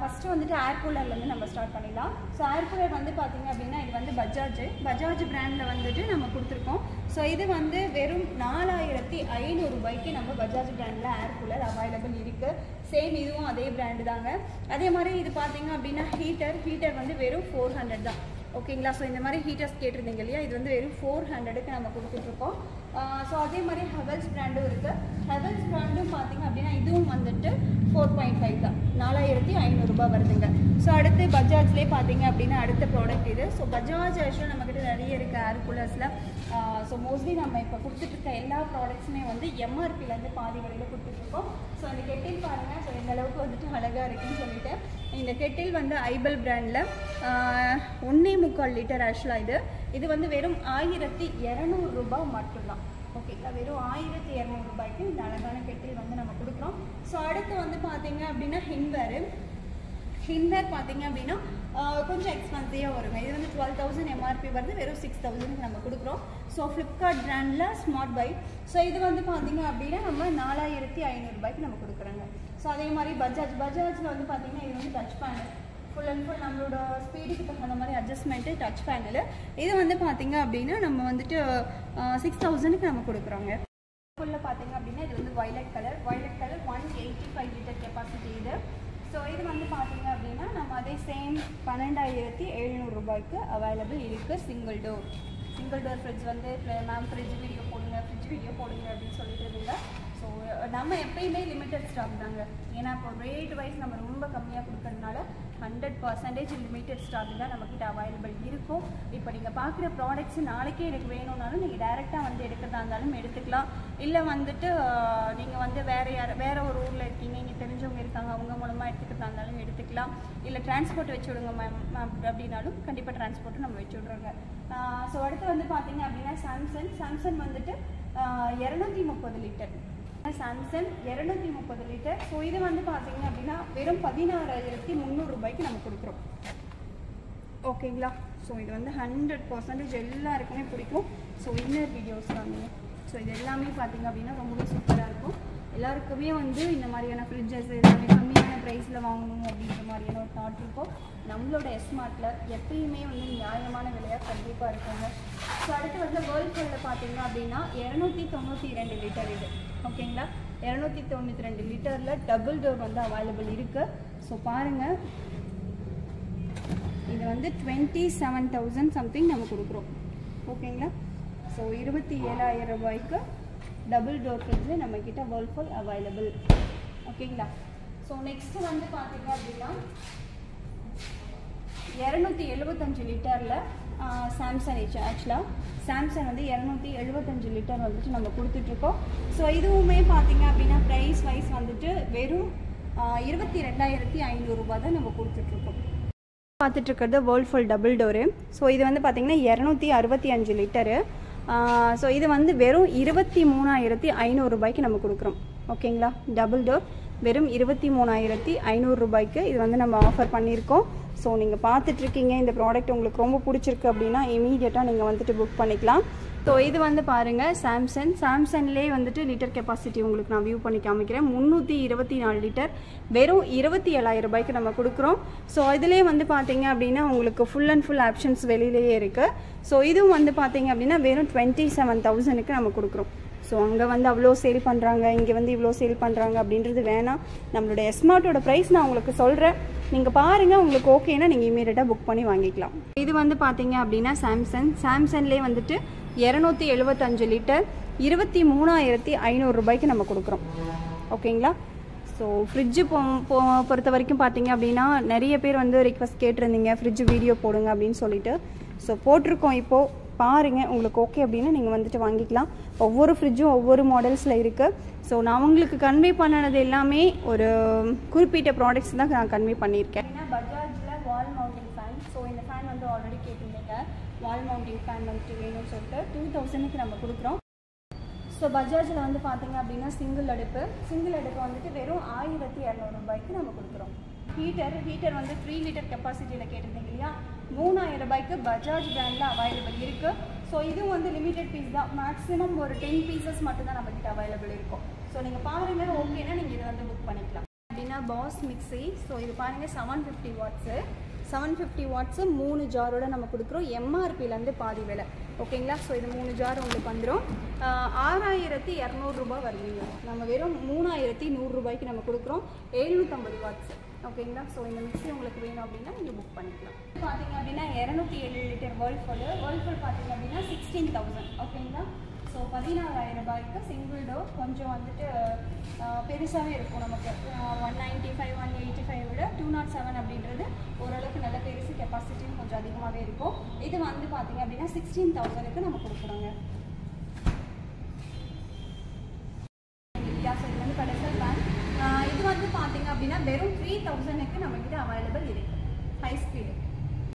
first வந்துட்டு ஏர் கூலர்லேருந்து நம்ம start பண்ணிடலாம் ஸோ ஏர் கூலர் வந்து பார்த்தீங்க அப்படின்னா இது வந்து பஜாஜ் பஜாஜ் பிராண்டில் வந்துட்டு நம்ம கொடுத்துருக்கோம் ஸோ இது வந்து வெறும் நாலாயிரத்தி ஐநூறுரூபாய்க்கு நம்ம பஜாஜ் பிராண்டில் ஏர் கூலர் அவைலபிள் இருக்குது சேம் இதுவும் அதே பிராண்டு தாங்க அதே மாதிரி இது பார்த்தீங்க அப்படின்னா ஹீட்டர் ஹீட்டர் வந்து வெறும் ஃபோர் ஹண்ட்ரட் தான் ஓகேங்களா ஸோ இந்த மாதிரி ஹீட்டர்ஸ் கேட்டிருந்தீங்க இல்லையா இது வந்து வெறும் ஃபோர் ஹண்ட்ரடுக்கு நம்ம கொடுத்துட்ருக்கோம் ஸோ அதே மாதிரி ஹெவல்ஸ் பிராண்டும் இருக்குது ஹெவல்ஸ் பிராண்டும் பார்த்தீங்க அப்படின்னா இதுவும் வந்துட்டு ஃபோர் பாயிண்ட் ஃபைவ் தான் நாலாயிரத்தி ஐநூறுரூபா வருதுங்க ஸோ அடுத்து பஜாஜ்லேயே பார்த்தீங்க அப்படின்னா அடுத்த ப்ராடக்ட் இது ஸோ பஜாஜ் ஆக்சுவலாக நம்மக்கிட்ட நிறைய இருக்குது ஏர் கூலர்ஸில் ஸோ மோஸ்ட்லி நம்ம இப்போ கொடுத்துட்ருக்க எல்லா ப்ராடக்ட்ஸுமே வந்து எம்ஆர்பிலேருந்து பாதி விலையில் கொடுத்துட்ருக்கோம் ஸோ இந்த கெட்டில் பாருங்கள் ஸோ இந்த அளவுக்கு வந்துட்டு அழகாக இருக்குன்னு சொல்லிட்டு இந்த கெட்டில் வந்து ஐபல் பிராண்டில் ஒன்றே முக்கால் லிட்டர் ஆக்சுவலாக இது இது வந்து வெறும் ஆயிரத்தி இரநூறுபா மட்டும்தான் ஓகேங்களா வெறும் ஆயிரத்தி இரநூறுபாய்க்கு இந்த அழகான கெட்டில் வந்து நம்ம கொடுக்குறோம் ஸோ அடுத்து வந்து பார்த்தீங்க அப்படின்னா ஹின்வேரு ஹின்வேர் பார்த்தீங்க அப்படின்னா ஆஹ், கொஞ்சம் எக்ஸ்பென்சிவாக வருங்க இது வந்து டுவெல் தௌசண்ட் எம்ஆர்பி வருது வெறும் சிக்ஸ் தௌசண்ட்க்கு நம்ம கொடுக்குறோம் ஸோ ஃப்ளிப்கார்ட் பிராண்டில் ஸ்மார்ட் பை ஸோ இது வந்து பார்த்தீங்க அப்படின்னா நம்ம நாலாயிரத்தி ஐநூறுபாய்க்கு நம்ம கொடுக்குறோங்க ஸோ அதே மாதிரி பஜாஜ் பஜாஜில் வந்து பார்த்தீங்கன்னா இது வந்து touch panel full and full நம்மளோட ஸ்பீடுக்கு தகுந்த மாதிரி அட்ஜஸ்ட்மெண்ட்டு டச் பேனல் இது வந்து பார்த்தீங்க அப்படின்னா நம்ம வந்துட்டு சிக்ஸ் தௌசண்ட்க்கு நம்ம கொடுக்குறோங்க ஃபுல்லில் பார்த்தீங்க அப்படின்னா இது வந்து violet colour violet colour one eighty five litre capacity இது ஸோ இது வந்து பார்த்தீங்க அப்படின்னா நம்ம அதே சேம் பன்னெண்டாயிரத்தி எழுநூறுபாய்க்கு அவைலபிள் இருக்குது single door single door fridge வந்து மேம் ஃப்ரிட்ஜ் வீடியோ போடுங்க ஃப்ரிட்ஜ் வீடியோ போடுங்க அப்படின்னு சொல்லிட்டு இருந்தீங்க ஸோ நம்ம எப்பயுமே லிமிட்டட் ஸ்டாக் தாங்க ஏன்னா இப்போ ரேட் வைஸ் நம்ம ரொம்ப கம்மியாக கொடுக்கறதுனால ஹண்ட்ரட் பர்சன்டேஜ் லிமிட்டட் ஸ்டாக் தான் நம்மக்கிட்ட அவைலபிள் இருக்கும் இப்போ நீங்கள் பார்க்குற ப்ராடக்ட்ஸ் நாளைக்கே எனக்கு வேணும்னாலும் நீங்கள் டேரெக்டாக வந்து எடுக்கிறதா இருந்தாலும் எடுத்துக்கலாம் இல்லை வந்துட்டு நீங்கள் வந்து வேறு யார் வேறு ஒரு ஊரில் இருக்கீங்க இங்கே தெரிஞ்சவங்க இருக்காங்க அவங்க மூலமாக எடுத்துக்கிறதா இருந்தாலும் எடுத்துக்கலாம் இல்லை டிரான்ஸ்போர்ட் வச்சு விடுங்க மேம் மேம் அப்படின்னாலும் கண்டிப்பாக டிரான்ஸ்போர்ட்டும் நம்ம வச்சு விட்றோங்க ஸோ அடுத்து வந்து பார்த்தீங்க அப்படின்னா சாம்சங் சாம்சங் வந்துட்டு இரநூத்தி முப்பது லிட்டர் சாம்சங் இரநூத்தி முப்பது லிட்டர் ஸோ இது வந்து பார்த்தீங்க அப்படின்னா வெறும் பதினாறாயிரத்தி முந்நூறுரூபாய்க்கு நம்ம கொடுக்குறோம் ஓகேங்களா ஸோ இது வந்து ஹண்ட்ரட் பர்சன்டேஜ் எல்லாருக்குமே பிடிக்கும் ஸோ இன்னர் வீடியோஸ் தாங்க ஸோ இது எல்லாமே பார்த்தீங்க அப்படின்னா ரொம்பவே சூப்பராக இருக்கும் எல்லாருக்குமே வந்து இந்த மாதிரியான ஃப்ரிட்ஜஸ் எல்லாமே கம்மியான ப்ரைஸில் வாங்கணும் அப்படின்ற மாதிரியான ஒரு தாட் இருக்கும் நம்மளோட எஸ்மார்ட்டில் எப்பயுமே வந்து நியாயமான விலையாக கண்டிப்பாக இருக்குங்க ஸோ அடுத்து வந்து வேர்ல்பூலில் பார்த்தீங்க அப்படின்னா இரநூத்தி தொண்ணூற்றி ரெண்டு லிட்டர் இது ஓகேங்களா இரநூத்தி தொண்ணூற்றி ரெண்டு லிட்டரில் டபுள் டோர் வந்து அவைலபிள் இருக்குது ஸோ பாருங்கள் இது வந்து டுவெண்ட்டி செவன் தௌசண்ட் சம்திங் நம்ம கொடுக்குறோம் ஓகேங்களா ஸோ இருபத்தி ஏழாயிரம் ரூபாய்க்கு டபுள் டோர் ஃப்ரிட்ஜு நம்மக்கிட்ட வேர்ல்ஃபுல் அவைலபிள் ஓகேங்களா ஸோ நெக்ஸ்ட் வந்து பார்த்தீங்க அப்படின்னா இரநூத்தி எழுபத்தஞ்சு லிட்டரில் சாம்சங் இச்சு ஆக்சுவலாக சாம்சங் வந்து இரநூத்தி எழுபத்தஞ்சு லிட்டர் வந்துட்டு நம்ம கொடுத்துட்ருக்கோம் ஸோ இதுவுமே பார்த்தீங்க அப்படின்னா ப்ரைஸ் வைஸ் வந்துட்டு வெறும் இருபத்தி ரெண்டாயிரத்தி ஐநூறுரூபா தான் நம்ம கொடுத்துட்ருக்கோம் பார்த்துட்டு இருக்கிறது வேர்ல்ஃபுல் டபுள் டோரு ஸோ இது வந்து பார்த்தீங்கன்னா இரநூத்தி அறுபத்தி அஞ்சு லிட்டரு ஸோ இது வந்து வெறும் இருபத்தி மூணாயிரத்தி ஐநூறுரூபாய்க்கு நம்ம கொடுக்குறோம் ஓகேங்களா டபுள் டோர் வெறும் இருபத்தி மூணாயிரத்தி ஐநூறுரூபாய்க்கு இது வந்து நம்ம ஆஃபர் பண்ணியிருக்கோம் ஸோ நீங்கள் பார்த்துட்ருக்கீங்க இந்த ப்ராடக்ட் உங்களுக்கு ரொம்ப பிடிச்சிருக்கு அப்படின்னா இமீடியட்டாக நீங்கள் வந்துட்டு புக் பண்ணிக்கலாம் ஸோ இது வந்து பாருங்கள் சாம்சங் சாம்சங்லேயே வந்துட்டு லிட்டர் கெப்பாசிட்டி உங்களுக்கு நான் வியூ பண்ணி காமிக்கிறேன் முந்நூற்றி இருபத்தி நாலு லிட்டர் வெறும் இருபத்தி ஏழாயிரம் ரூபாய்க்கு நம்ம கொடுக்குறோம் ஸோ இதுலேயே வந்து பார்த்தீங்க அப்படின்னா உங்களுக்கு ஃபுல் அண்ட் ஃபுல் ஆப்ஷன்ஸ் வெளியிலேயே இருக்குது ஸோ இதுவும் வந்து பார்த்தீங்க அப்படின்னா வெறும் டுவெண்ட்டி செவன் தௌசண்ட்க்கு நம்ம கொடுக்குறோம் ஸோ அங்கே வந்து அவ்வளோ சேல் பண்ணுறாங்க இங்கே வந்து இவ்வளோ சேல் பண்ணுறாங்க அப்படின்றது வேணாம் நம்மளோட எஸ்மார்ட்டோட ப்ரைஸ் நான் உங்களுக்கு சொல்கிறேன் நீங்கள் பாருங்கள் உங்களுக்கு ஓகேனா நீங்கள் இமீடியட்டாக புக் பண்ணி வாங்கிக்கலாம் இது வந்து பார்த்தீங்க அப்படின்னா சாம்சங் சாம்சங்லேயே வந்துட்டு இரநூத்தி எழுபத்தஞ்சு லிட்டர் இருபத்தி மூணாயிரத்தி ஐநூறுரூபாய்க்கு நம்ம கொடுக்குறோம் ஓகேங்களா ஸோ ஃப்ரிட்ஜு பொ பொ பொறுத்த வரைக்கும் பார்த்தீங்க அப்படின்னா நிறைய பேர் வந்து ரிக்வஸ்ட் கேட்டிருந்தீங்க ஃப்ரிட்ஜ் வீடியோ போடுங்க அப்படின்னு சொல்லிட்டு ஸோ போட்டிருக்கோம் இப்போது பாருங்கள் உங்களுக்கு ஓகே அப்படின்னா நீங்கள் வந்துட்டு வாங்கிக்கலாம் ஒவ்வொரு ஃப்ரிட்ஜும் ஒவ்வொரு மாடல்ஸில் இருக்குது ஸோ நான் உங்களுக்கு கன்வே பண்ணது எல்லாமே ஒரு குறிப்பிட்ட ப்ராடக்ட்ஸ் தான் நான் கன்வே பண்ணியிருக்கேன் ஏன்னா பஜாஜில் வால் மவுண்டிங் ஃபேன் ஸோ இந்த ஃபேன் வந்து ஆல்ரெடி கேட்டிருந்தீங்க வால் மவுண்டிங் ஃபேன் வந்துட்டு வேணும்னு சொல்லிட்டு டூ தௌசண்ட்க்கு நம்ம கொடுக்குறோம் ஸோ பஜாஜில் வந்து பார்த்தீங்க அப்படின்னா சிங்கிள் அடுப்பு சிங்கிள் அடுப்பு வந்துட்டு வெறும் ஆயிரத்தி இரநூறுபாய்க்கு நம்ம கொடுக்குறோம் ஹீட்டர் ஹீட்டர் வந்து த்ரீ லிட்டர் கெப்பாசிட்டியில் கேட்டிருந்தீங்க இல்லையா மூணாயிரம் ரூபாய்க்கு பஜாஜ் பிராண்டில் அவைலபிள் இருக்குது ஸோ இதுவும் வந்து லிமிடெட் பீஸ் தான் மேக்ஸிமம் ஒரு டென் பீசஸ் மட்டும்தான் நம்மக்கிட்ட அவைலபிள் இருக்கும் ஸோ நீங்கள் பாருங்கள் ஓகேனா நீங்கள் இதை வந்து புக் பண்ணிக்கலாம் அப்படின்னா அப்படின்னா பாஸ் மிக்ஸி ஸோ இது பாருங்கள் seven fifty watts seven fifty watts மூணு ஜாரோட நம்ம கொடுக்குறோம் எம்ஆர்பிலேருந்து பாதி விலை ஓகேங்களா ஸோ இது மூணு ஜார் உங்களுக்கு வந்துடும் ஆறாயிரத்தி இரநூறுபா வருவீங்க நம்ம வெறும் மூணாயிரத்தி நூறுரூபாய்க்கு நம்ம கொடுக்குறோம் எழுநூற்றம்பது வாட்ஸ் ஓகேங்களா ஸோ இந்த மிக்ஸி உங்களுக்கு வேணும் அப்படின்னா நீங்கள் புக் பண்ணிக்கலாம் பார்த்தீங்க அப்படின்னா இரநூத்தி ஏழு லிட்டர் வேர்ல்ஃபுல் வேர்ல்ஃபுல் பார்த்தீங்க அப்படின்னா சிக்ஸ்டீன் தௌசண்ட் ஓகேங்களா ஸோ பதினாறாயிரம் ரூபாய்க்கு சிங்கிள் டோர் கொஞ்சம் வந்துட்டு பெருசாகவே இருக்கும் நமக்கு one ninety five one eighty five விட டூ நாட் செவன் அப்படின்றது ஓரளவுக்கு நல்ல பெருசு கெப்பாசிட்டியும் கொஞ்சம் அதிகமாகவே இருக்கும் இது வந்து பார்த்தீங்க அப்படின்னா சிக்ஸ்டீன் தௌசண்ட்க்கு நம்ம கொடுக்குறோங்க ஸோ இது வந்து கடைசல் பேங்க் இது வந்து பார்த்தீங்க அப்படின்னா வெறும் த்ரீ தௌசண்ட்க்கு நம்மக்கிட்ட அவைலபிள் இருக்குது ஹை ஸ்பீடு